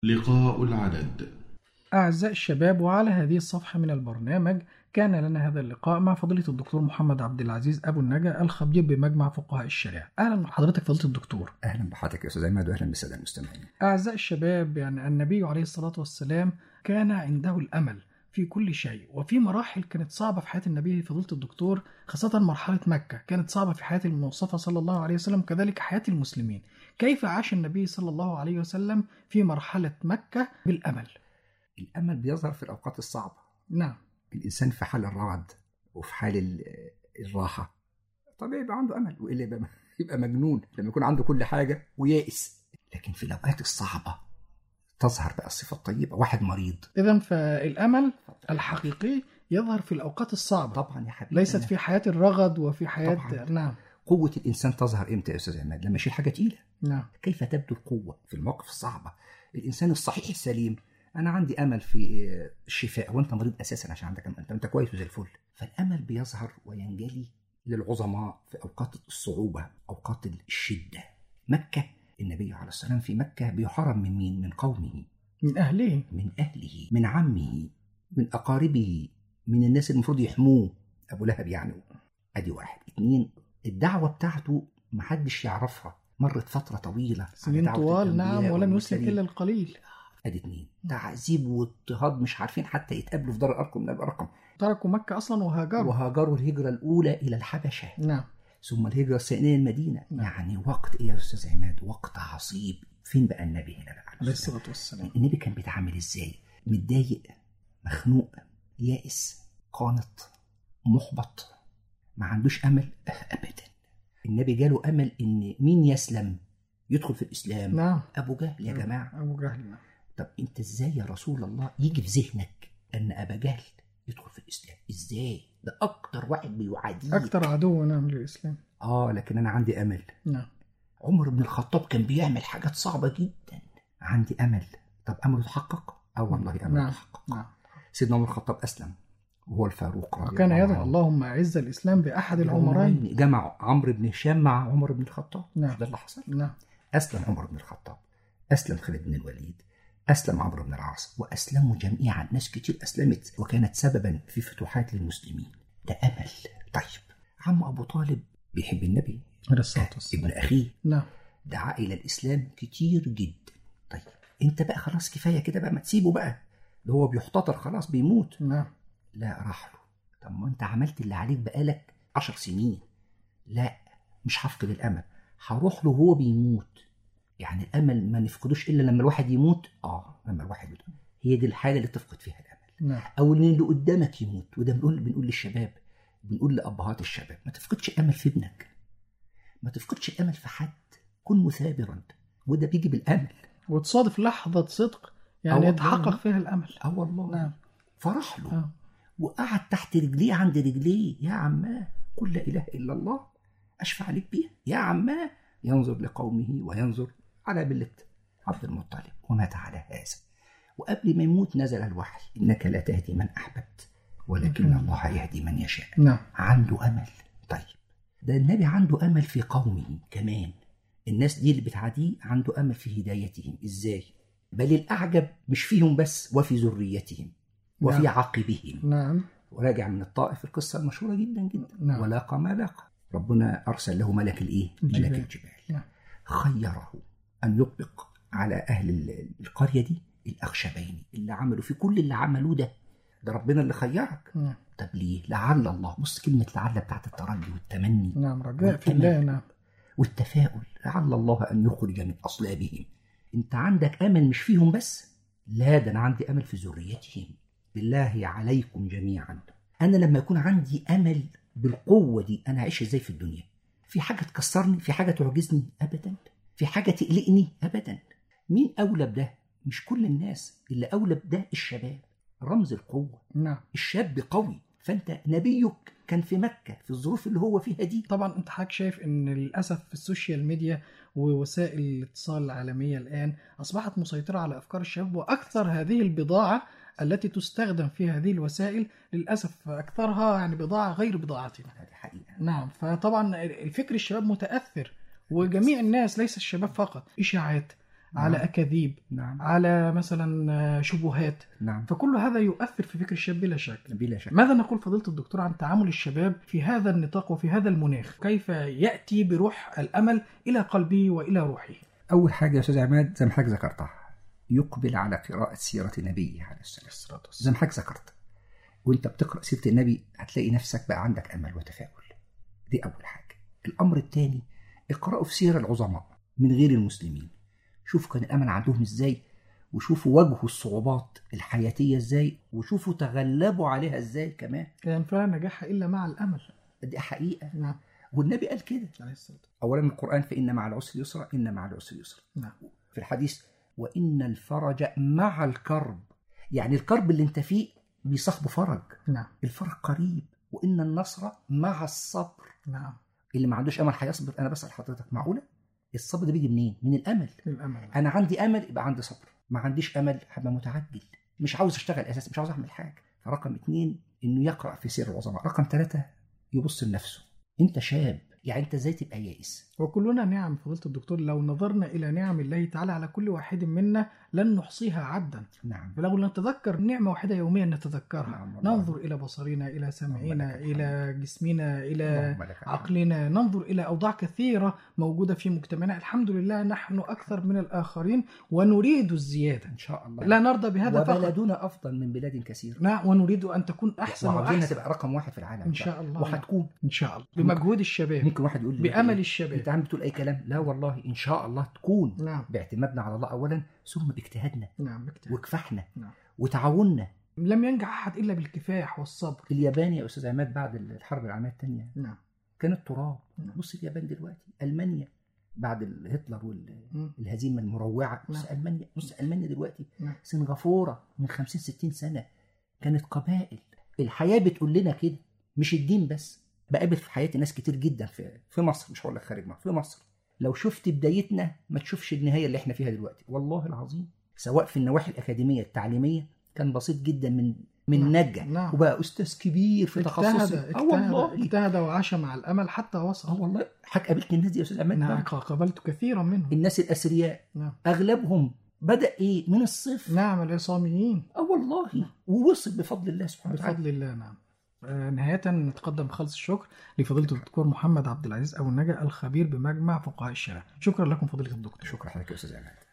لقاء العدد أعزائي الشباب وعلى هذه الصفحة من البرنامج كان لنا هذا اللقاء مع فضيلة الدكتور محمد عبد العزيز أبو النجا الخبير بمجمع فقهاء الشريعة أهلا بحضرتك فضيلة الدكتور اهلا بحضرتك يا استاذ عماد واهلا بالساده المستمعين أعزائي الشباب يعني النبي عليه الصلاة والسلام كان عنده الأمل في كل شيء وفي مراحل كانت صعبة في حياة النبي فضيلة الدكتور خاصة مرحلة مكة كانت صعبة في حياة المصطفى صلى الله عليه وسلم كذلك حياة المسلمين كيف عاش النبي صلى الله عليه وسلم في مرحلة مكة بالأمل الامل بيظهر في الاوقات الصعبه نعم الانسان في حال الرعد وفي حال ال- الراحه طبيعي يبقى عنده امل والا يبقى يبقى مجنون لما يكون عنده كل حاجه ويائس لكن في الاوقات الصعبه تظهر بقى الصفه الطيبه واحد مريض إذا فالأمل الحقيقي يظهر في الأوقات الصعبة طبعا يا حبيبي ليست أنا- في حياة الرغد وفي حياة طبعاً. نعم قوه الانسان تظهر امتى يا استاذ عماد لما يشيل حاجه تقيله نعم كيف تبدو القوة في المواقف الصعبة الإنسان الصحيح السليم أنا عندي أمل في الشفاء وأنت مريض أساسا عشان عندك أمل أنت أنت كويس وزي الفل فالأمل بيظهر وينجلي للعظماء في أوقات الصعوبة أوقات الشدة مكة النبي عليه السلام في مكة بيحرم من مين؟ من قومه من أهله من أهله من عمه من أقاربه من الناس اللي المفروض يحموه أبو لهب يعني أدي واحد اتنين الدعوة بتاعته محدش يعرفها مرت فترة طويلة على سنين دعوة طوال نعم الأنبياء ولم يسلم والمرسلين. إلا القليل ادي اتنين تعذيب واضطهاد مش عارفين حتى يتقابلوا في دار الارقم من الارقم تركوا مكة أصلا وهاجروا وهاجروا الهجره الاولى الى الحبشه نعم ثم الهجره الثانيه المدينه نعم. يعني وقت ايه يا استاذ عماد وقت عصيب فين بقى النبي هنا بقى عليه الصلاة والسلام النبي كان بيتعامل ازاي متضايق مخنوق يائس قانط محبط ما عندوش امل ابدا النبي جاله امل ان مين يسلم يدخل في الاسلام نعم ابو جهل يا جماعه أبو جهل نعم. طب انت ازاي يا رسول الله يجي في ذهنك ان ابا جهل يدخل في الاسلام ازاي ده اكتر واحد بيعاديه أكثر عدو نعم للإسلام اه لكن انا عندي امل نعم عمر بن الخطاب كان بيعمل حاجات صعبه جدا عندي امل طب امله اتحقق اه والله امله نعم اتحقق نعم سيدنا عمر الخطاب اسلم وهو الفاروق رضي وكان الله يدعو عنه. اللهم أعز الإسلام بأحد العمرين جمع عمرو بن هشام مع عمر بن الخطاب نعم. مش ده اللي حصل نعم أسلم عمر بن الخطاب أسلم خالد بن الوليد أسلم عمرو بن العاص وأسلموا جميعا ناس كتير أسلمت وكانت سببا في فتوحات للمسلمين ده أمل طيب عم أبو طالب بيحب النبي عليه الصلاة والسلام ابن أخيه نعم دعا إلى الإسلام كتير جدا طيب أنت بقى خلاص كفاية كده بقى ما تسيبه بقى ده هو بيحتضر خلاص بيموت نعم لا راح له طب ما انت عملت اللي عليك بقالك عشر سنين لا مش هفقد الامل هروح له وهو بيموت يعني الامل ما نفقدوش الا لما الواحد يموت اه لما الواحد يموت هي دي الحاله اللي تفقد فيها الامل نعم او ان اللي قدامك يموت وده بنقول بنقول للشباب بنقول لابهات الشباب ما تفقدش امل في ابنك ما تفقدش امل في حد كن مثابرا وده بيجي بالامل وتصادف لحظة صدق يعني والله. يتحقق فيها الأمل اه والله نعم فراح له آه. وقعد تحت رجليه عند رجليه يا عماه قل لا اله الا الله اشفع عليك بيها يا عماه ينظر لقومه وينظر على مله عبد المطلب ومات على هذا وقبل ما يموت نزل الوحي انك لا تهدي من احببت ولكن مم. الله يهدي من يشاء نعم عنده امل طيب ده النبي عنده امل في قومه كمان الناس دي اللي بتعاديه عنده امل في هدايتهم ازاي بل الاعجب مش فيهم بس وفي ذريتهم وفي نعم. عقبهم نعم وراجع من الطائف القصة المشهورة جدا جدا نعم. ولاقى ما لاقى ربنا أرسل له ملك الإيه؟ الجبال. ملك الجبال نعم. خيره أن يطلق على أهل ال- القرية دي الأخشبين اللي عملوا في كل اللي عملوه ده ده ربنا اللي خيرك نعم طب ليه؟ لعل الله بص كلمة لعل بتاعت الترجي والتمني نعم رجاء في والأمل. الله نعم والتفاؤل لعل الله أن يخرج من أصلابهم أنت عندك أمل مش فيهم بس لا ده أنا عندي أمل في ذريتهم بالله عليكم جميعا أنا لما يكون عندي أمل بالقوة دي أنا أعيش إزاي في الدنيا في حاجة تكسرني في حاجة تعجزني أبدا في حاجة تقلقني أبدا مين أولى بده مش كل الناس اللي أولى بده الشباب رمز القوة نعم الشاب قوي فأنت نبيك كان في مكة في الظروف اللي هو فيها دي طبعا انت حضرتك شايف ان للاسف في السوشيال ميديا ووسائل الاتصال العالميه الان اصبحت مسيطره على افكار الشباب واكثر هذه البضاعه التي تستخدم في هذه الوسائل للاسف اكثرها يعني بضاعه غير بضاعتنا هذه حقيقة نعم فطبعا الفكر الشباب متاثر وجميع الناس ليس الشباب فقط اشاعات على نعم. أكاذيب نعم على مثلا آه، شبهات نعم فكل هذا يؤثر في فكر الشاب بلا شك بلا شك ماذا نقول فضيلة الدكتور عن تعامل الشباب في هذا النطاق وفي هذا المناخ كيف يأتي بروح الأمل إلى قلبه وإلى روحه أول حاجة يا أستاذ عماد زي ما حضرتك ذكرتها يقبل على قراءة سيرة النبي عليه السلام الصلاة والسلام. زي ما حضرتك ذكرت وانت بتقرا سيره النبي هتلاقي نفسك بقى عندك امل وتفاؤل دي اول حاجه الامر الثاني اقرأوا في سير العظماء من غير المسلمين شوفوا كان الامل عندهم ازاي وشوفوا واجهوا الصعوبات الحياتيه ازاي وشوفوا تغلبوا عليها ازاي كمان كان فلا نجاح إلا مع الأمل دي حقيقه نعم والنبي قال كده عليه الصلاة اولا القران فان مع العسر يسرا ان مع العسر يسرا نعم في الحديث وان الفرج مع الكرب يعني الكرب اللي انت فيه بيصاحبه فرج نعم الفرج قريب وان النصر مع الصبر نعم اللي ما عندوش امل هيصبر انا بسال حضرتك معقوله الصبر ده بيجي منين من الامل الأمل انا عندي امل يبقى عندي صبر ما عنديش امل هبقى متعجل مش عاوز اشتغل اساسا مش عاوز اعمل حاجه فرقم اتنين انه يقرا في سير العظماء رقم ثلاثة يبص لنفسه انت شاب يعني انت ازاي تبقى يائس وكلنا نعم فضيلة الدكتور لو نظرنا إلى نعم الله تعالى على كل واحد منا لن نحصيها عدا نعم فلو نتذكر نعمة واحدة يوميا نتذكرها نعم والله. ننظر إلى بصرنا إلى اللهم سمعنا لك إلى جسمنا إلى اللهم لك الحمد. عقلنا ننظر إلى أوضاع كثيرة موجودة في مجتمعنا الحمد لله نحن أكثر من الآخرين ونريد الزيادة ان شاء الله لا نرضى بهذا فقط وبلدنا افضل من بلاد كثيره نعم ونريد أن تكون أحسن وعاوزينها وأحسن تبقى رقم واحد في العالم إن شاء الله وهتكون إن شاء الله بمجهود الشباب ممكن واحد يقول لي بأمل انت الشباب عم بتقول اي كلام لا والله ان شاء الله تكون نعم باعتمادنا على الله اولا ثم باجتهادنا نعم بكتير. وكفاحنا نعم. وتعاوننا لم ينجح أحد إلا بالكفاح والصبر اليابان يا استاذ عماد بعد الحرب العالميه الثانيه نعم كانت تراب نعم. بص اليابان دلوقتي المانيا بعد ال- هتلر مم. والهزيمه المروعه بص نعم. المانيا بص المانيا دلوقتي نعم. سنغافوره من 50 60 سنه كانت قبائل الحياه بتقول لنا كده مش الدين بس بقابل في حياتي ناس كتير جدا في في مصر مش هقول لك خارج مصر في مصر لو شفت بدايتنا ما تشوفش النهايه اللي احنا فيها دلوقتي والله العظيم سواء في النواحي الاكاديميه التعليميه كان بسيط جدا من من نعم. نجح نعم. وبقى استاذ كبير في اجتهد تخصصه اه اجتهد والله اجتهد وعاش مع الامل حتى اه وصل والله حضرتك قابلت الناس دي يا استاذ عماد نعم بقى؟ قابلت كثيرا منهم الناس الاثرياء نعم اغلبهم بدا ايه من الصفر نعم العصاميين اه والله ووصل بفضل الله سبحانه وتعالى بفضل الله نعم آه، نهاية نتقدم بخالص الشكر لفضيلة الدكتور محمد عبد العزيز أبو النجا الخبير بمجمع فقهاء الشرع شكرا لكم فضيلة الدكتور شكرا حضرتك يا استاذ عماد